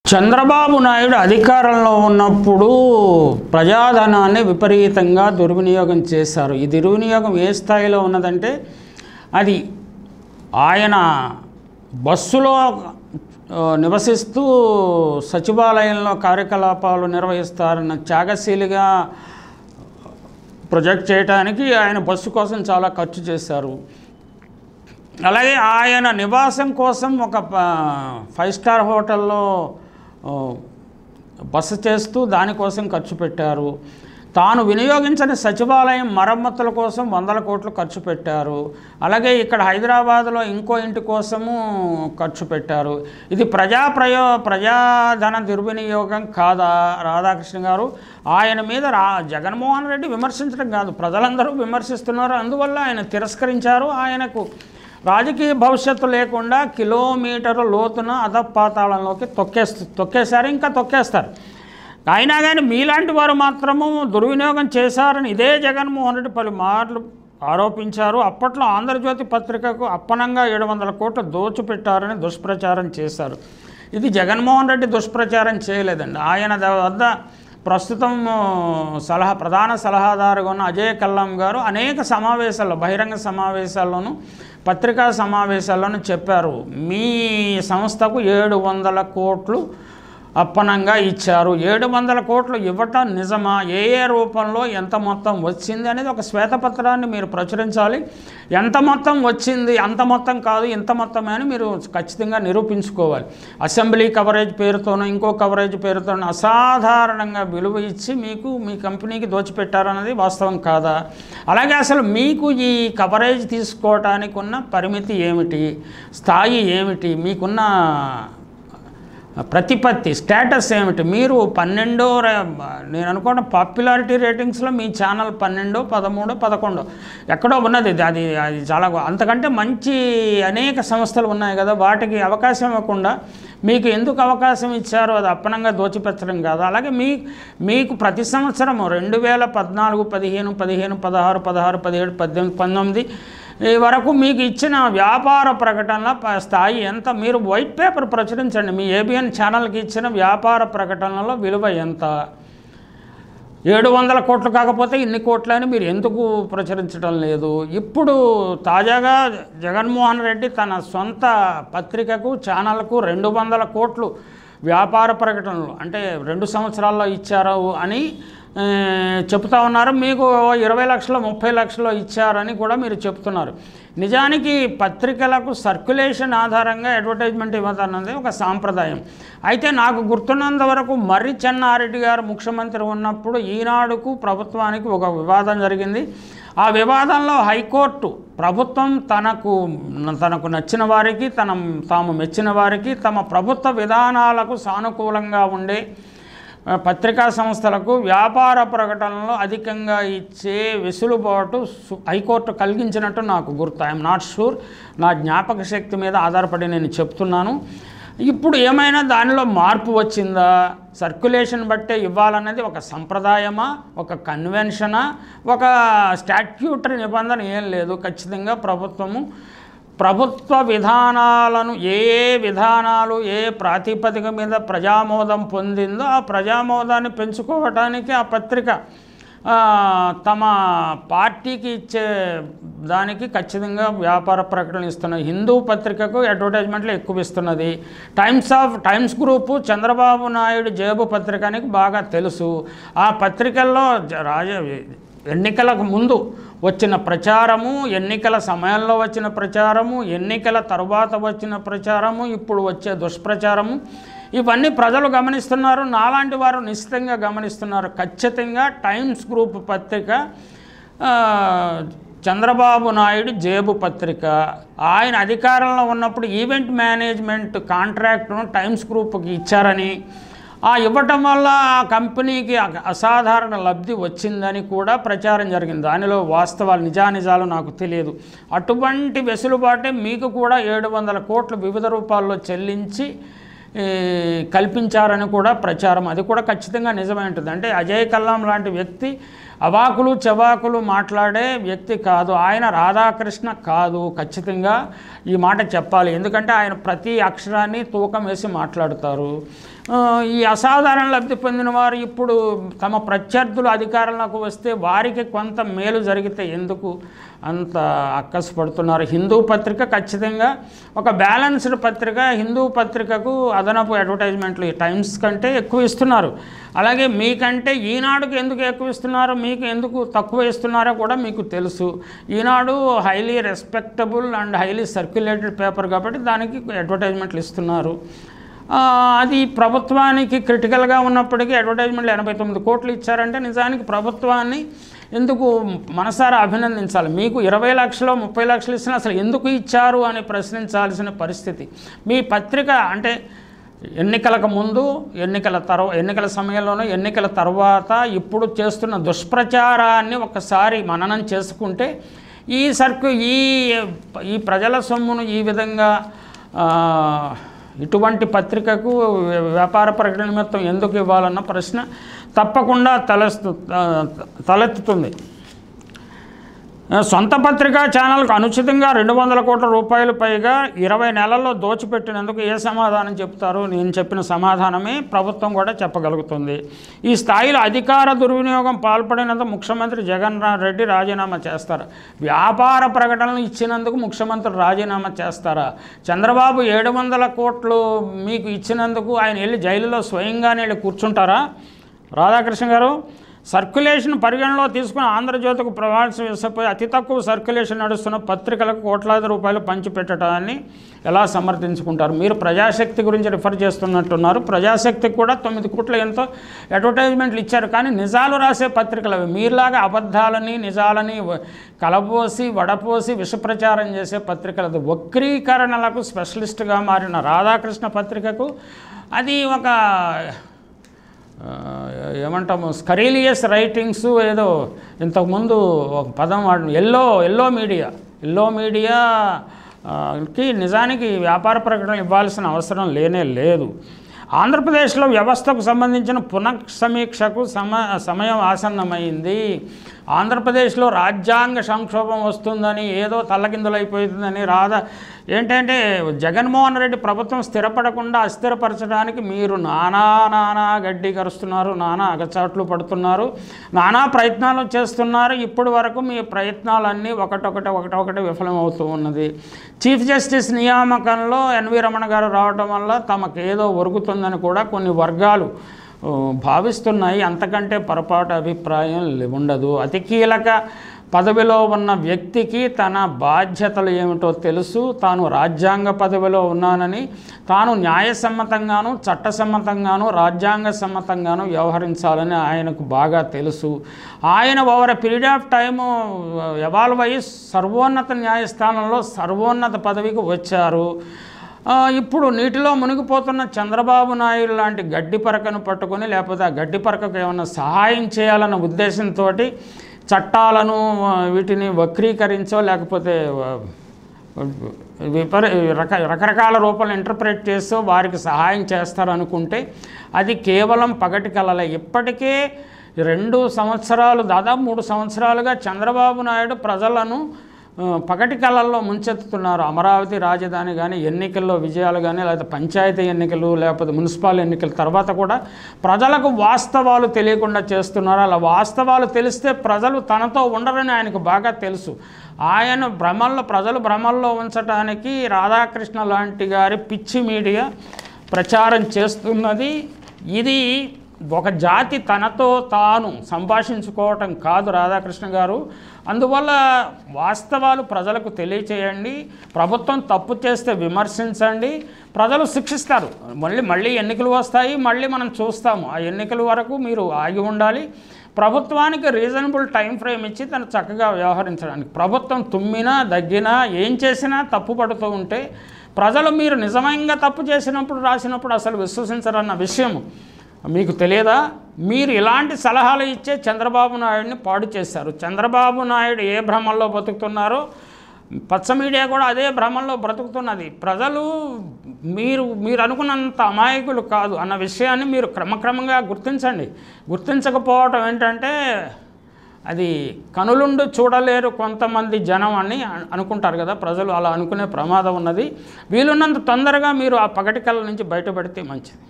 చంద్రబాబు నాయుడు అధికారంలో ఉన్నప్పుడు ప్రజాధనాన్ని విపరీతంగా దుర్వినియోగం చేశారు ఈ దుర్వినియోగం ఏ స్థాయిలో ఉన్నదంటే అది ఆయన బస్సులో ఆ, నివసిస్తూ సచివాలయంలో కార్యకలాపాలు నిర్వహిస్తారన్న త్యాగశీలిగా ప్రొజెక్ట్ చేయడానికి ఆయన బస్సు కోసం చాలా ఖర్చు చేశారు అలాగే ఆయన నివాసం కోసం ఒక ప- ఫైవ్ స్టార్ హోటల్లో ఆ, బస చేస్తూ దానికోసం ఖర్చు పెట్టారు తాను వినియోగించని సచివాలయం మరమ్మతుల కోసం వందల కోట్లు ఖర్చు పెట్టారు అలాగే ఇక్కడ హైదరాబాద్లో ఇంకో ఇంటి కోసము ఖర్చు పెట్టారు ఇది ప్రజా ప్రయో ప్రజాధన దుర్వినియోగం కాదా రాధాకృష్ణ గారు ఆయన మీద రా జగన్మోహన్ రెడ్డి విమర్శించడం కాదు ప్రజలందరూ విమర్శిస్తున్నారు అందువల్ల ఆయన తిరస్కరించారు ఆయనకు రాజకీయ భవిష్యత్తు లేకుండా కిలోమీటరు లోతున అధపాతాళంలోకి తొక్కేస్తూ తొక్కేశారు ఇంకా తొక్కేస్తారు అయినా కానీ మీలాంటి వారు మాత్రము దుర్వినియోగం చేశారని ఇదే జగన్మోహన్ రెడ్డి పలు మార్లు ఆరోపించారు అప్పట్లో ఆంధ్రజ్యోతి పత్రికకు అప్పనంగా ఏడు వందల కోట్లు దోచిపెట్టారని దుష్ప్రచారం చేశారు ఇది జగన్మోహన్ రెడ్డి దుష్ప్రచారం చేయలేదండి ఆయన ద- వద్ద ప్రస్తుతం ఆ, సలహా ప్రధాన సలహాదారుగా ఉన్న అజయ్ కల్లాం గారు అనేక సమావేశాల్లో బహిరంగ సమావేశాల్లోనూ పత్రికా సమావేశాల్లోనూ చెప్పారు మీ సంస్థకు ఏడు వందల కోట్లు అప్పనంగా ఇచ్చారు ఏడు వందల కోట్లు ఇవ్వటం నిజమా ఏ ఏ రూపంలో ఎంత మొత్తం వచ్చింది అనేది ఒక శ్వేతపత్రాన్ని మీరు ప్రచురించాలి ఎంత మొత్తం వచ్చింది అంత మొత్తం కాదు ఇంత మొత్తమే అని మీరు ఖచ్చితంగా నిరూపించుకోవాలి అసెంబ్లీ కవరేజ్ పేరుతోనో ఇంకో కవరేజ్ పేరుతోనో అసాధారణంగా విలువ ఇచ్చి మీకు మీ కంపెనీకి దోచిపెట్టారన్నది వాస్తవం కాదా అలాగే అసలు మీకు ఈ కవరేజ్ తీసుకోవటానికి ఉన్న పరిమితి ఏమిటి స్థాయి ఏమిటి మీకున్న ప్రతిపత్తి స్టేటస్ ఏమిటి మీరు పన్నెండో రే- నేను అనుకోవడం పాపులారిటీ రేటింగ్స్లో మీ ఛానల్ పన్నెండో పదమూడో పదకొండో ఎక్కడో ఉన్నది ఇది. అది అది చాలా గొ- అంతకంటే మంచి అనేక సంస్థలు ఉన్నాయి కదా వాటికి అవకాశం ఇవ్వకుండా మీకు ఎందుకు అవకాశం ఇచ్చారో అది అప్పనంగా దోచిపెట్టడం కాదు అలాగే మీ మీకు ప్రతి సంవత్సరము రెండు వేల పద్నాలుగు పదిహేను పదిహేను పదహారు పదహారు పదిహేడు పద్దెనిమిది పంతొమ్మిది ఈ వరకు మీకు ఇచ్చిన వ్యాపార ప్రకటనల ప- స్థాయి ఎంత మీరు వైట్ పేపర్ ప్రచురించండి మీ ఏబిఎన్ ఛానల్కి ఇచ్చిన వ్యాపార ప్రకటనలో విలువ ఎంత ఏడు వందల కోట్లు కాకపోతే ఇన్ని కోట్లని మీరు ఎందుకు ప్రచురించడం లేదు ఇప్పుడు తాజాగా జగన్మోహన్ రెడ్డి తన సొంత పత్రికకు ఛానల్కు రెండు వందల కోట్లు వ్యాపార ప్రకటనలు అంటే రెండు సంవత్సరాల్లో ఇచ్చారు అని ఆ, చెప్తా ఉన్నారు మీకు ఇరవై లక్షలు ముప్పై లక్షలు ఇచ్చారని కూడా మీరు చెప్తున్నారు నిజానికి పత్రికలకు సర్క్యులేషన్ ఆధారంగా అడ్వర్టైజ్మెంట్ ఇవ్వదన్నది ఒక సాంప్రదాయం అయితే నాకు గుర్తున్నంత వరకు మర్రి చెన్నారెడ్డి గారు ముఖ్యమంత్రి ఉన్నప్పుడు ఈనాడుకు ప్రభుత్వానికి ఒక వివాదం జరిగింది ఆ వివాదంలో హైకోర్టు ప్రభుత్వం తనకు తనకు నచ్చిన వారికి తన తాము మెచ్చిన వారికి తమ ప్రభుత్వ విధానాలకు సానుకూలంగా ఉండే ఆ, పత్రికా సంస్థలకు వ్యాపార ప్రకటనలు అధికంగా ఇచ్చే వెసులుబాటు సు- హైకోర్టు కలిగించినట్టు నాకు గుర్తు ఐఎమ్ నాట్ షూర్ నా జ్ఞాపక శక్తి మీద ఆధారపడి నేను చెప్తున్నాను ఇప్పుడు ఏమైనా దానిలో మార్పు వచ్చిందా సర్క్యులేషన్ బట్టే ఇవ్వాలన్నది ఒక సంప్రదాయమా ఒక కన్వెన్షనా ఒక స్టాట్యూటరీ నిబంధన ఏం లేదు ఖచ్చితంగా ప్రభుత్వము ప్రభుత్వ విధానాలను ఏ ఏ విధానాలు ఏ ప్రాతిపదిక మీద ప్రజామోదం పొందిందో ఆ ప్రజామోదాన్ని పెంచుకోవటానికి ఆ పత్రిక ఆ, తమ పార్టీకి ఇచ్చే దానికి ఖచ్చితంగా వ్యాపార ప్రకటన ఇస్తున్నది హిందూ పత్రికకు అడ్వర్టైజ్మెంట్లు ఎక్కువ ఇస్తున్నది Times of Times group Chandrababu Naidu జేబు పత్రికానికి బాగా తెలుసు ఆ పత్రికల్లో జ- రాజ ఎన్నికలకు ముందు వచ్చిన ప్రచారము ఎన్నికల సమయంలో వచ్చిన ప్రచారము ఎన్నికల తరువాత వచ్చిన ప్రచారము ఇప్పుడు వచ్చే దుష్ప్రచారము ఇవన్నీ ప్రజలు గమనిస్తున్నారు నాలాంటి వారు నిశ్చితంగా గమనిస్తున్నారు ఖచ్చితంగా టైమ్స్ గ్రూప్ పత్రిక ఆ, చంద్రబాబు నాయుడు జేబు పత్రిక ఆయన అధికారంలో ఉన్నప్పుడు ఈవెంట్ మేనేజ్మెంట్ కాంట్రాక్ట్ను టైమ్స్ గ్రూప్కి ఇచ్చారని ఆ ఇవ్వటం వల్ల ఆ కంపెనీకి అ- అసాధారణ లబ్ధి వచ్చిందని కూడా ప్రచారం జరిగింది దానిలో వాస్తవాలు నిజానిజాలు నాకు తెలియదు అటువంటి వెసులుబాటే మీకు కూడా ఏడు వందల కోట్లు వివిధ రూపాల్లో చెల్లించి ఈ, కల్పించారని కూడా ప్రచారం అది కూడా ఖచ్చితంగా నిజమై ఉంటుంది అంటే అజయ్ కల్లాం లాంటి వ్యక్తి అవాకులు చవాకులు మాట్లాడే వ్యక్తి కాదు ఆయన రాధాకృష్ణ కాదు ఖచ్చితంగా ఈ మాట చెప్పాలి ఎందుకంటే ఆయన ప్రతి అక్షరాన్ని తూకం వేసి మాట్లాడతారు ఆ, ఈ అసాధారణ లబ్ధి పొందిన వారు ఇప్పుడు తమ ప్రత్యర్థులు అధికారంలోకి వస్తే వారికి కొంత మేలు జరిగితే ఎందుకు అంత అక్కసపడుతున్నారు హిందూ పత్రిక ఖచ్చితంగా ఒక బ్యాలెన్స్డ్ పత్రిక హిందూ పత్రికకు అదనపు అడ్వర్టైజ్మెంట్లు ఈ టైమ్స్ కంటే ఎక్కువ ఇస్తున్నారు అలాగే మీకంటే ఈనాడుకు ఎందుకు ఎక్కువ ఇస్తున్నారు మీకు ఎందుకు తక్కువ ఇస్తున్నారో కూడా మీకు తెలుసు Eenadu highly respectable and highly circulated paper కాబట్టి దానికి అడ్వర్టైజ్మెంట్లు ఇస్తున్నారు ఆ, అది ప్రభుత్వానికి క్రిటికల్గా ఉన్నప్పటికీ అడ్వర్టైజ్మెంట్లు ఎనభై తొమ్మిది కోట్లు ఇచ్చారంటే నిజానికి ప్రభుత్వాన్ని ఎందుకు మనసారా అభినందించాలి మీకు ఇరవై లక్షలు ముప్పై లక్షలు ఇచ్చినా అసలు ఎందుకు ఇచ్చారు అని ప్రశ్నించాల్సిన పరిస్థితి మీ పత్రిక అంటే ఎన్నికలకు ముందు ఎన్నికల తర్వాత ఎన్నికల సమయంలోనూ ఎన్నికల తర్వాత ఇప్పుడు చేస్తున్న దుష్ప్రచారాన్ని ఒకసారి మననం చేసుకుంటే ఈ సర్కు ఈ ఈ ప్రజల సొమ్మును ఈ విధంగా ఆ, ఇటువంటి పత్రికకు వ్యాపార ప్రకటన నిమిత్తం ఎందుకు ఇవ్వాలన్న ప్రశ్న తప్పకుండా తలెస్తు తలెత్తుతుంది సొంత పత్రికా ఛానల్కు అనుచితంగా రెండు వందల కోట్ల రూపాయలు పైగా ఇరవై నెలల్లో దోచిపెట్టినందుకు ఏ సమాధానం చెప్తారు నేను చెప్పిన సమాధానమే ప్రభుత్వం కూడా చెప్పగలుగుతుంది ఈ స్థాయిలో అధికార దుర్వినియోగం పాల్పడినందుకు ముఖ్యమంత్రి జగన్ రా- రెడ్డి రాజీనామా చేస్తారు వ్యాపార ప్రకటనలు ఇచ్చినందుకు ముఖ్యమంత్రి రాజీనామా చేస్తారా చంద్రబాబు ఏడు వందల కోట్లు మీకు ఇచ్చినందుకు ఆయన వెళ్ళి జైలులో స్వయంగానే వెళ్ళి కూర్చుంటారా రాధాకృష్ణ గారు సర్క్యులేషన్ పరిగణలో తీసుకుని ఆంధ్రజ్యోతికి ప్రవాసం వేసపోయి అతి తక్కువ సర్క్యులేషన్ నడుస్తున్న పత్రికలకు కోట్లాది రూపాయలు పంచిపెట్టడాన్ని ఎలా సమర్థించుకుంటారు మీరు ప్రజాశక్తి గురించి రిఫర్ చేస్తున్నట్టున్నారు ప్రజాశక్తికి కూడా తొమ్మిది కోట్ల ఎంతో అడ్వర్టైజ్మెంట్లు ఇచ్చారు కానీ నిజాలు రాసే పత్రికలు అవి మీరులాగా అబద్ధాలని నిజాలని వ- కలబోసి వడపోసి విషప్రచారం చేసే పత్రికలది వక్రీకరణలకు స్పెషలిస్ట్గా మారిన రాధాకృష్ణ పత్రికకు అది ఒక ఆ, ఏమంటాము స్కరీలియస్ రైటింగ్స్ ఏదో ఇంతకుముందు ఒక పదం వాడు yellow yellow media yellow media ఆ, కి నిజానికి వ్యాపార ప్రకటనలు ఇవ్వాల్సిన అవసరం లేనే లేదు ఆంధ్రప్రదేశ్లో వ్యవస్థకు సంబంధించిన పునఃసమీక్షకు సమ సమయం ఆసన్నమైంది ఆంధ్రప్రదేశ్లో రాజ్యాంగ సంక్షోభం వస్తుందని ఏదో తల్లకిందులైపోతుందని రాధ ఏంటంటే జగన్మోహన్ రెడ్డి ప్రభుత్వం స్థిరపడకుండా అస్థిరపరచడానికి మీరు నానా నానా గడ్డి కరుస్తున్నారు నానా అగచాట్లు పడుతున్నారు నానా ప్రయత్నాలు చేస్తున్నారు ఇప్పటి వరకు మీ ప్రయత్నాలన్నీ ఒకటొకటి ఒకటొకటి విఫలమవుతూ ఉన్నది చీఫ్ జస్టిస్ నియామకంలో ఎన్వి రమణ గారు రావడం వల్ల తమకు ఏదో ఒరుగుతుందని కూడా కొన్ని వర్గాలు ఓ, భావిస్తున్నాయి అంతకంటే పొరపాటు అభిప్రాయం లే- ఉండదు అతి కీలక పదవిలో ఉన్న వ్యక్తికి తన బాధ్యతలు ఏమిటో తెలుసు తాను రాజ్యాంగ పదవిలో ఉన్నానని తాను న్యాయసమ్మతంగాను చట్టసమ్మతంగాను రాజ్యాంగ సమ్మతంగాను వ్యవహరించాలని ఆయనకు బాగా తెలుసు ఆయన over period of time evolve అయ్యి సర్వోన్నత న్యాయస్థానంలో సర్వోన్నత పదవికి వచ్చారు ఆ, ఇప్పుడు నీటిలో మునిగిపోతున్న చంద్రబాబు నాయుడు లాంటి గడ్డి పరకను పట్టుకొని లేకపోతే ఆ గడ్డి పరకకు ఏమైనా సహాయం చేయాలన్న ఉద్దేశంతో చట్టాలను ఆ, వీటిని వక్రీకరించో లేకపోతే ఆ, విపరీ రక రకరకాల రూపాలు ఇంటర్ప్రెట్ చేస్తూ వారికి సహాయం చేస్తారనుకుంటే అది కేవలం పగటి కలలే ఇప్పటికే రెండు సంవత్సరాలు దాదాపు మూడు సంవత్సరాలుగా చంద్రబాబు నాయుడు ప్రజలను ఆ, పగటి కళల్లో ముంచెత్తుతున్నారు అమరావతి రాజధాని కానీ ఎన్నికల్లో విజయాలు కానీ లేకపోతే పంచాయతీ ఎన్నికలు లేకపోతే మున్సిపల్ ఎన్నికల తర్వాత కూడా ప్రజలకు వాస్తవాలు తెలియకుండా చేస్తున్నారు అలా వాస్తవాలు తెలిస్తే ప్రజలు తనతో ఉండరని ఆయనకు బాగా తెలుసు ఆయన భ్రమల్లో ప్రజలు భ్రమల్లో ఉంచడానికి రాధాకృష్ణ లాంటి గారి పిచ్చి మీడియా ప్రచారం చేస్తున్నది ఇది ఒక జాతి తనతో తాను సంభాషించుకోవటం కాదు రాధాకృష్ణ గారు అందువల్ల వాస్తవాలు ప్రజలకు తెలియచేయండి ప్రభుత్వం తప్పు చేస్తే విమర్శించండి ప్రజలు శిక్షిస్తారు మళ్ళీ మళ్ళీ ఎన్నికలు వస్తాయి మళ్ళీ మనం చూస్తాము ఆ ఎన్నికల వరకు మీరు ఆగి ఉండాలి ప్రభుత్వానికి రీజనబుల్ టైం ఫ్రేమ్ ఇచ్చి తను చక్కగా వ్యవహరించడానికి ప్రభుత్వం తుమ్మినా దగ్గినా ఏం చేసినా తప్పు పడుతూ ఉంటే ప్రజలు మీరు నిజంగా తప్పు చేసినప్పుడు రాసినప్పుడు అసలు విశ్వసించరన్న విషయం మీకు తెలియదా మీరు ఇలాంటి సలహాలు ఇచ్చే చంద్రబాబు నాయుడిని పాడు చేశారు చంద్రబాబు నాయుడు ఏ భ్రమంలో బతుకుతున్నారో పచ్చ మీడియా కూడా అదే భ్రమంలో బ్రతుకుతున్నది ప్రజలు మీరు మీరు అనుకున్నంత అమాయకులు కాదు అన్న విషయాన్ని మీరు క్రమక్రమంగా గుర్తించండి గుర్తించకపోవటం ఏంటంటే అది కనులుండి చూడలేరు కొంతమంది జనం అని అను- అనుకుంటారు కదా ప్రజలు అలా అనుకునే ప్రమాదం ఉన్నది వీలున్నంత తొందరగా మీరు ఆ పగటి కళ్ళ నుంచి బయటపడితే మంచిది